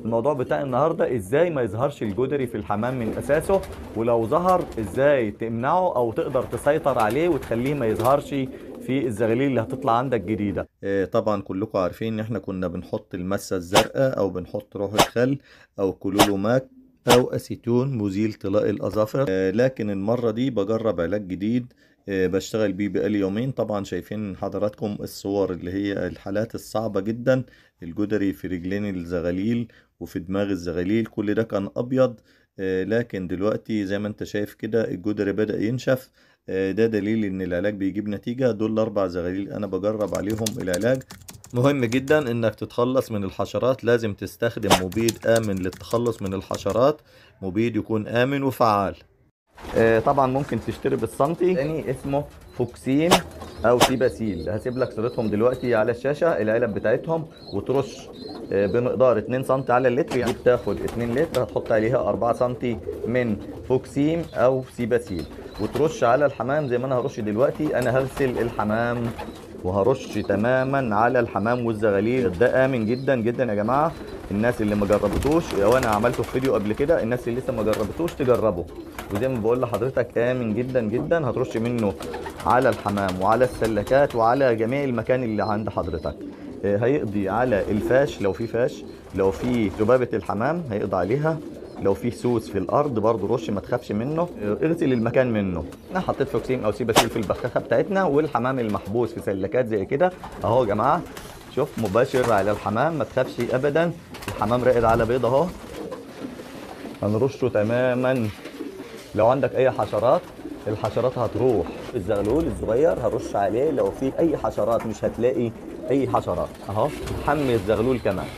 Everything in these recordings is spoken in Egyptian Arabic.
الموضوع بتاع النهارده ازاي ما يظهرش الجدري في الحمام من اساسه ولو ظهر ازاي تمنعه او تقدر تسيطر عليه وتخليه ما يظهرش في الزغاليل اللي هتطلع عندك جديده آه، طبعا كلكم عارفين ان احنا كنا بنحط المسة الزرقاء او بنحط روح الخل او كلولوماك او اسيتون مزيل طلاء الاظافر آه، لكن المرة دي بجرب علاج جديد آه، بشتغل بيه بقالي يومين طبعا شايفين حضراتكم الصور اللي هي الحالات الصعبة جدا الجدري في رجلين الزغاليل وفي دماغ الزغاليل كل ده كان ابيض آه، لكن دلوقتي زي ما انت شايف كده الجدري بدأ ينشف آه، ده دليل ان العلاج بيجيب نتيجة دول الاربع زغاليل انا بجرب عليهم العلاج مهم جدا انك تتخلص من الحشرات لازم تستخدم مبيد امن للتخلص من الحشرات مبيد يكون امن وفعال آه، طبعا ممكن تشتري بالسنتي تاني اسمه فوكسين او سيباسيل هسيب لك صورتهم دلوقتي على الشاشه العلب بتاعتهم وترش آه، بمقدار 2 سم على اللتر يعني بتاخد 2 لتر هتحط عليها 4 سم من فوكسين او سيباسيل وترش على الحمام زي ما انا هرش دلوقتي انا هغسل الحمام وهرش تماما على الحمام والزغاليل ده امن جدا جدا يا جماعه الناس اللي ما جربتوش او انا عملته في فيديو قبل كده الناس اللي لسه ما جربتوش تجربه وزي ما بقول لحضرتك امن جدا جدا هترش منه على الحمام وعلى السلكات وعلى جميع المكان اللي عند حضرتك آه، هيقضي على الفاش لو في فاش لو في ذبابه الحمام هيقضي عليها لو في سوس في الارض برضو رش ما تخافش منه آه، اغسل المكان منه انا حطيت فوكسين او سيباسيل في البخاخه بتاعتنا والحمام المحبوس في سلكات زي كده اهو يا جماعه شوف مباشر على الحمام ما تخافش ابدا الحمام راقد على بيض اهو هنرشه تماما لو عندك اي حشرات الحشرات هتروح الزغلول الصغير هرش عليه لو في اي حشرات مش هتلاقي اي حشرات اهو حمي الزغلول كمان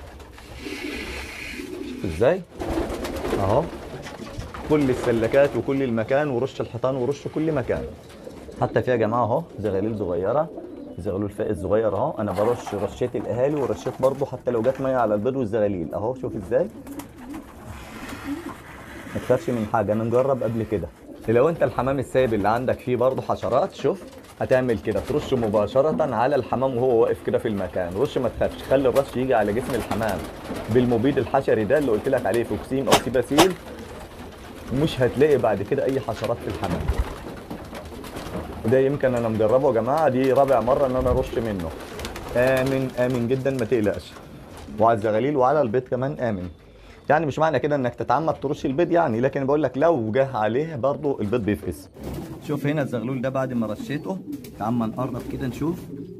شوف ازاي اهو كل السلكات وكل المكان ورش الحيطان ورش كل مكان حتى في يا جماعه اهو زغاليل صغيره زغلول فائز صغير اهو انا برش رشيت الاهالي ورشيت برضه حتى لو جت ميه على البيض والزغاليل اهو شوف ازاي ما تخافش من حاجه انا مجرب قبل كده لو انت الحمام السايب اللي عندك فيه برضه حشرات شوف هتعمل كده ترش مباشرة على الحمام وهو واقف كده في المكان رش ما تخافش خلي الرش يجي على جسم الحمام بالمبيد الحشري ده اللي قلت لك عليه فوكسيم او سيباسيل مش هتلاقي بعد كده اي حشرات في الحمام وده يمكن انا مجربه يا جماعه دي رابع مره ان انا ارش منه امن امن جدا ما تقلقش وعلى الزغاليل وعلى البيض كمان امن يعني مش معنى كده انك تتعمد ترش البيض يعني لكن بقول لك لو جه عليه برضه البيض بيفقس شوف هنا الزغلول ده بعد ما رشيته تعال ما نقرب كده نشوف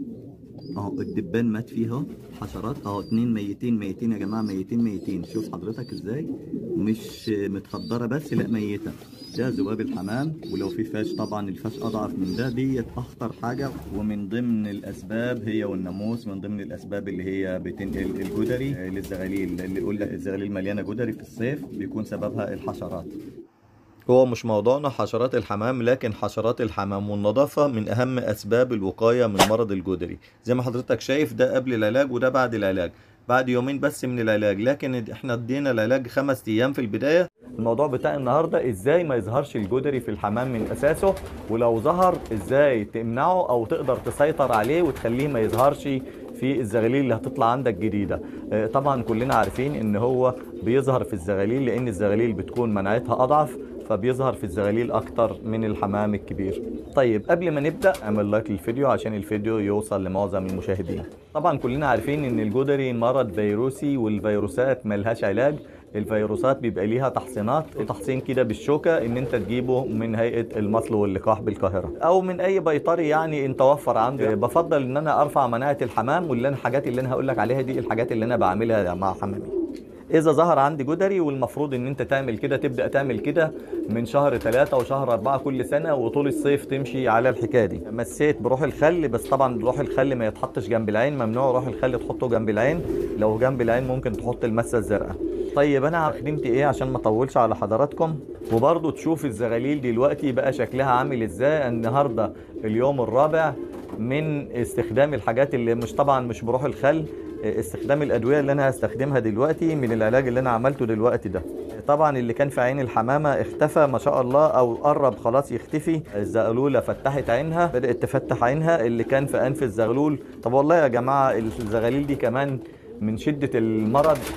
اهو الدبان مات فيه اهو حشرات اهو اتنين ميتين ميتين يا جماعه ميتين ميتين شوف حضرتك ازاي مش متخدره بس لا ميته ده ذباب الحمام ولو في فاش طبعا الفاش اضعف من ده ديت اخطر حاجه ومن ضمن الاسباب هي والناموس من ضمن الاسباب اللي هي بتنقل الجدري آه، للزغاليل اللي يقول لك الزغاليل مليانه جدري في الصيف بيكون سببها الحشرات هو مش موضوعنا حشرات الحمام لكن حشرات الحمام والنظافة من أهم أسباب الوقاية من مرض الجدري زي ما حضرتك شايف ده قبل العلاج وده بعد العلاج بعد يومين بس من العلاج لكن احنا ادينا العلاج خمس أيام في البداية الموضوع بتاع النهاردة ازاي ما يظهرش الجدري في الحمام من أساسه ولو ظهر ازاي تمنعه أو تقدر تسيطر عليه وتخليه ما يظهرش في الزغاليل اللي هتطلع عندك جديدة آه، طبعا كلنا عارفين ان هو بيظهر في الزغاليل لان الزغاليل بتكون مناعتها اضعف فبيظهر في الزغاليل اكتر من الحمام الكبير طيب قبل ما نبدا اعمل لايك للفيديو عشان الفيديو يوصل لمعظم المشاهدين طبعا كلنا عارفين ان الجدري مرض فيروسي والفيروسات ملهاش علاج الفيروسات بيبقى ليها تحصينات في تحصين كده بالشوكه ان انت تجيبه من هيئه المصل واللقاح بالقاهره او من اي بيطري يعني انت وفر عنده بفضل ان انا ارفع مناعه الحمام واللي انا الحاجات اللي انا هقول لك عليها دي الحاجات اللي انا بعملها مع حمامي اذا ظهر عندي جدري والمفروض ان انت تعمل كده تبدا تعمل كده من شهر ثلاثة وشهر أربعة كل سنة وطول الصيف تمشي على الحكاية دي مسيت بروح الخل بس طبعا روح الخل ما يتحطش جنب العين ممنوع روح الخل تحطه جنب العين لو جنب العين ممكن تحط المسة الزرقاء طيب انا خدمت ايه عشان ما اطولش على حضراتكم وبرضه تشوف الزغاليل دلوقتي بقى شكلها عامل ازاي النهارده اليوم الرابع من استخدام الحاجات اللي مش طبعا مش بروح الخل استخدام الادويه اللي انا هستخدمها دلوقتي من العلاج اللي انا عملته دلوقتي ده طبعا اللي كان في عين الحمامه اختفى ما شاء الله او قرب خلاص يختفي الزغلوله فتحت عينها بدات تفتح عينها اللي كان في انف الزغلول طب والله يا جماعه الزغاليل دي كمان من شده المرض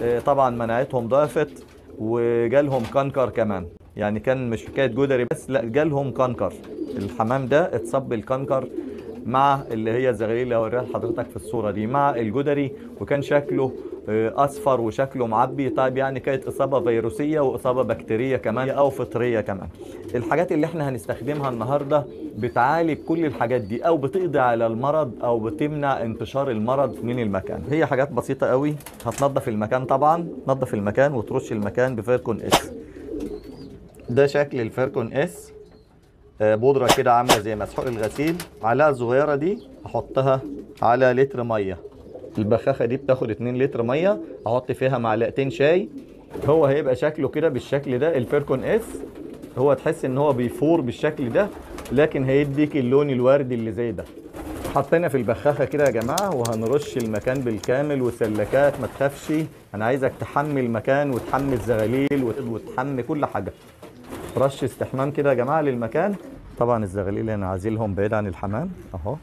آه، طبعا مناعتهم ضعفت وجالهم كنكر كمان يعني كان مش حكايه جدري بس لا جالهم كنكر الحمام ده اتصاب بالكنكر مع اللي هي الزغاليل اللي هوريها لحضرتك في الصوره دي مع الجدري وكان شكله آه، اصفر وشكله معبي طيب يعني كانت اصابه فيروسيه واصابه بكتيريه كمان او فطريه كمان الحاجات اللي احنا هنستخدمها النهارده بتعالج كل الحاجات دي او بتقضي على المرض او بتمنع انتشار المرض من المكان هي حاجات بسيطه قوي هتنظف المكان طبعا تنظف المكان وترش المكان بفيركون اس ده شكل الفيركون اس آه، بودره كده عامله زي مسحوق الغسيل معلقه الصغيره دي احطها على لتر ميه البخاخه دي بتاخد 2 لتر ميه احط فيها معلقتين شاي هو هيبقى شكله كده بالشكل ده الفيركون اس هو تحس ان هو بيفور بالشكل ده لكن هيديك اللون الوردي اللي زي ده حطينا في البخاخه كده يا جماعه وهنرش المكان بالكامل وسلكات ما تخافش انا عايزك تحمي المكان وتحمي الزغاليل وت- وتحمي كل حاجه رش استحمام كده يا جماعه للمكان طبعا الزغاليل انا عازلهم بعيد عن الحمام اهو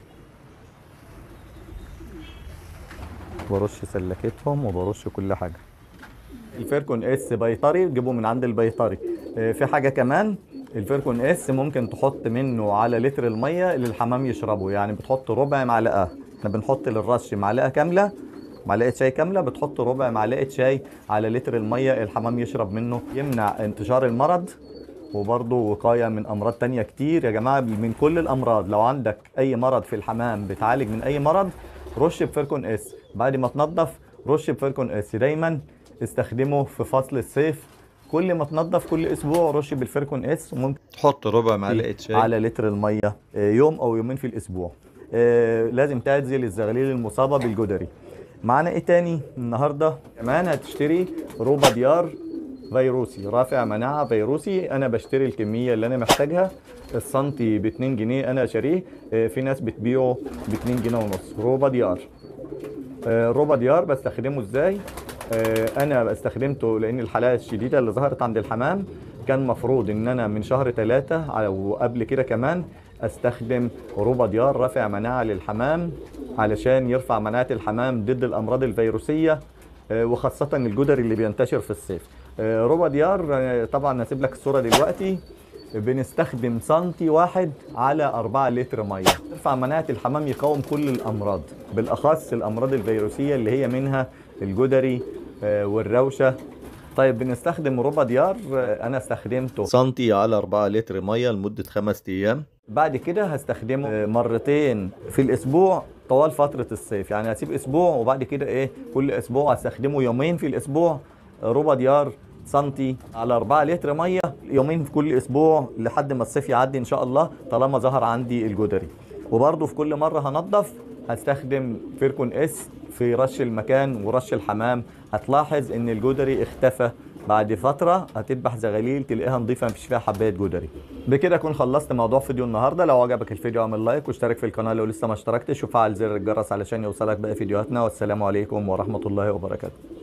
برش سلكتهم وبرش كل حاجه الفيركون اس بيطري تجيبه من عند البيطري آه، في حاجه كمان الفيركون اس ممكن تحط منه على لتر الميه اللي الحمام يشربه يعني بتحط ربع معلقه احنا بنحط للرش معلقه كامله معلقه شاي كامله بتحط ربع معلقه شاي على لتر الميه الحمام يشرب منه يمنع انتشار المرض وبرضه وقايه من امراض تانية كتير يا جماعه من كل الامراض لو عندك اي مرض في الحمام بتعالج من اي مرض رش بفيركون اس بعد ما تنظف رش بفيركون اس دايما استخدمه في فصل الصيف كل ما تنظف كل اسبوع رش بالفيركون اس وممكن تحط ربع معلقه شاي على لتر الميه آه، يوم او يومين في الاسبوع آه، لازم تعزل الزغاليل المصابه بالجدري معانا ايه تاني النهارده كمان هتشتري روبا ديار فيروسي رافع مناعه فيروسي انا بشتري الكميه اللي انا محتاجها السنتي ب 2 جنيه انا شاريه آه، في ناس بتبيعه ب 2 جنيه ونص روبا ديار آه، روبا ديار بستخدمه ازاي آه، انا استخدمته لان الحالات الشديده اللي ظهرت عند الحمام كان مفروض ان انا من شهر ثلاثة او قبل كده كمان استخدم روبا ديار رافع مناعه للحمام علشان يرفع مناعه الحمام ضد الامراض الفيروسيه آه، وخاصه الجدري اللي بينتشر في الصيف آه، روبا ديار آه، طبعا هسيب لك الصوره دلوقتي بنستخدم سنتي واحد على 4 لتر ميه يرفع مناعه الحمام يقاوم كل الامراض بالاخص الامراض الفيروسيه اللي هي منها الجدري آه، والروشه طيب بنستخدم روبا ديار آه، انا استخدمته سنتي على 4 لتر ميه لمده خمس ايام بعد كده هستخدمه آه، مرتين في الاسبوع طوال فترة الصيف يعني هسيب اسبوع وبعد كده ايه كل اسبوع هستخدمه يومين في الاسبوع آه، ربع ديار سنتي على 4 لتر ميه يومين في كل اسبوع لحد ما الصيف يعدي ان شاء الله طالما ظهر عندي الجدري وبرضه في كل مره هنضف هستخدم فيركون اس في رش المكان ورش الحمام هتلاحظ ان الجدري اختفى بعد فترة هتذبح زغاليل تلاقيها نظيفة مفيش فيها حباية جدري بكده اكون خلصت موضوع فيديو النهاردة لو عجبك الفيديو اعمل لايك واشترك في القناة لو لسه ما اشتركتش وفعل زر الجرس علشان يوصلك باقي فيديوهاتنا والسلام عليكم ورحمة الله وبركاته